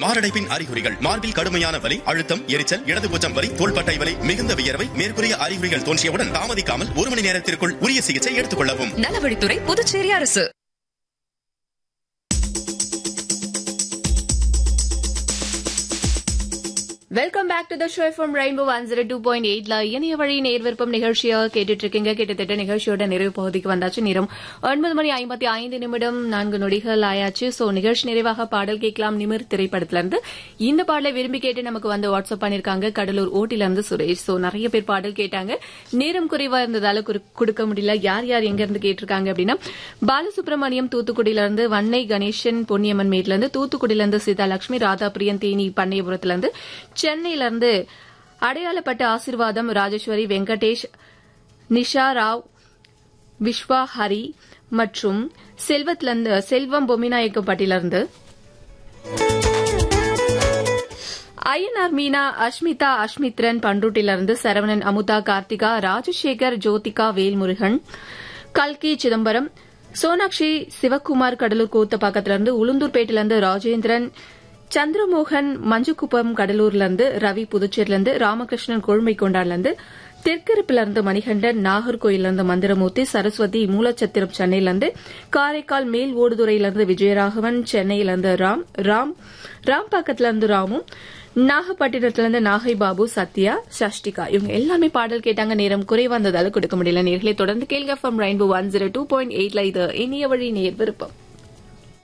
மாரடைப்பின் அறிகுறிகள் மார்பில் கடுமையான வலி அழுத்தம் எரிச்சல் இடது பூச்சம் வலி தோள்பட்டை வலி மிகுந்த வியர்வை மேற்கூறிய அறிகுறிகள் தோன்றியவுடன் தாமதிக்காமல் ஒரு மணி நேரத்திற்குள் உரிய சிகிச்சை எடுத்துக் கொள்ளவும் நலவழித்துறை புதுச்சேரி அரசு welcome back to the show from Rainbow one zero two point எயிட்ல இணைய வழி நேர்விருப்பம் நிகழ்ச்சியா கேட்டுட்டு இருக்கீங்க கிட்டத்தட்ட நிகழ்ச்சியோட நிறைவு பகுதிக்கு வந்தாச்சு நேரம் ஒன்பது மணி ஐம்பத்தி ஐந்து நிமிடம் நான்கு நொடிகள் ஆயாச்சு சோ நிகழ்ச்சி நிறைவாக பாடல் கேட்கலாம் நிமிர் திரைப்படத்துல இருந்து இந்த பாடலை விரும்பி கேட்டு நமக்கு வந்து வாட்ஸ்அப் பண்ணிருக்காங்க கடலூர் ஓட்டில இருந்து சுரேஷ் சோ நிறைய பேர் பாடல் கேட்டாங்க நேரம் குறைவா இருந்ததால குறு- கொடுக்க முடியல யார் யார் எங்க இருந்து கேட்டிருக்காங்க அப்படின்னா பாலசுப்ரமணியம் தூத்துக்குடியில இருந்து வன்னை கணேசன் பொன்னியம்மன் மேட்ல இருந்து தூத்துக்குடியில இருந்து சீதாலட்சுமி ராதாபிரியன் தேனி பண்ணையபுரத்துல இருந்து சென்னையில இருந்து அடையாளப்பட்ட ஆசிர்வாதம் ராஜேஸ்வரி வெங்கடேஷ் நிஷா ராவ் விஸ்வா ஹரி மற்றும் செல்வத்துல இருந்து செல்வம் பொம்மிநாயக்கப்பட்டில இருந்து ஐயனார் மீனா அஷ்மிதா அஷ்மித்ரன் பண்ருட்டிலிருந்து சரவணன் அமுதா கார்த்திகா ராஜசேகர் ஜோதிகா வேல்முருகன் கல்கி சிதம்பரம் சோனாக்ஷி சிவக்குமார் கடலூர் கூத்தப்பாக்கத்திலிருந்து உளுந்தூர்பேட்டிலிருந்து ராஜேந்திரன் சந்திரமோகன் மஞ்சுக்குப்பம் கடலூர்லேருந்து ரவி புதுச்சேரியிலிருந்து ராமகிருஷ்ணன் கொழுமைக்கொண்டான்லேருந்து தெற்கிருப்பிலிருந்து மணிகண்டன் நாகர்கோயிலிருந்து மந்திரமூர்த்தி சரஸ்வதி மூலச்சத்திரம் சென்னையிலிருந்து காரைக்கால் மேல் ஓடுதுறையிலிருந்து விஜயராகவன் சென்னையிலிருந்து ராம் ராம் ராம்பாக்கத்திலிருந்து ராமும் நாகப்பட்டினத்திலிருந்து நாகை பாபு சத்யா சஷ்டிகா இவங்க எல்லாமே பாடல் கேட்டாங்க நேரம் குறைவா இருந்ததால கொடுக்க முடியல நேர்களை தொடர்ந்து கேள்வி from Rainbow one zero two point எயிட்ல இது இனிய வழி நேர் விருப்பம்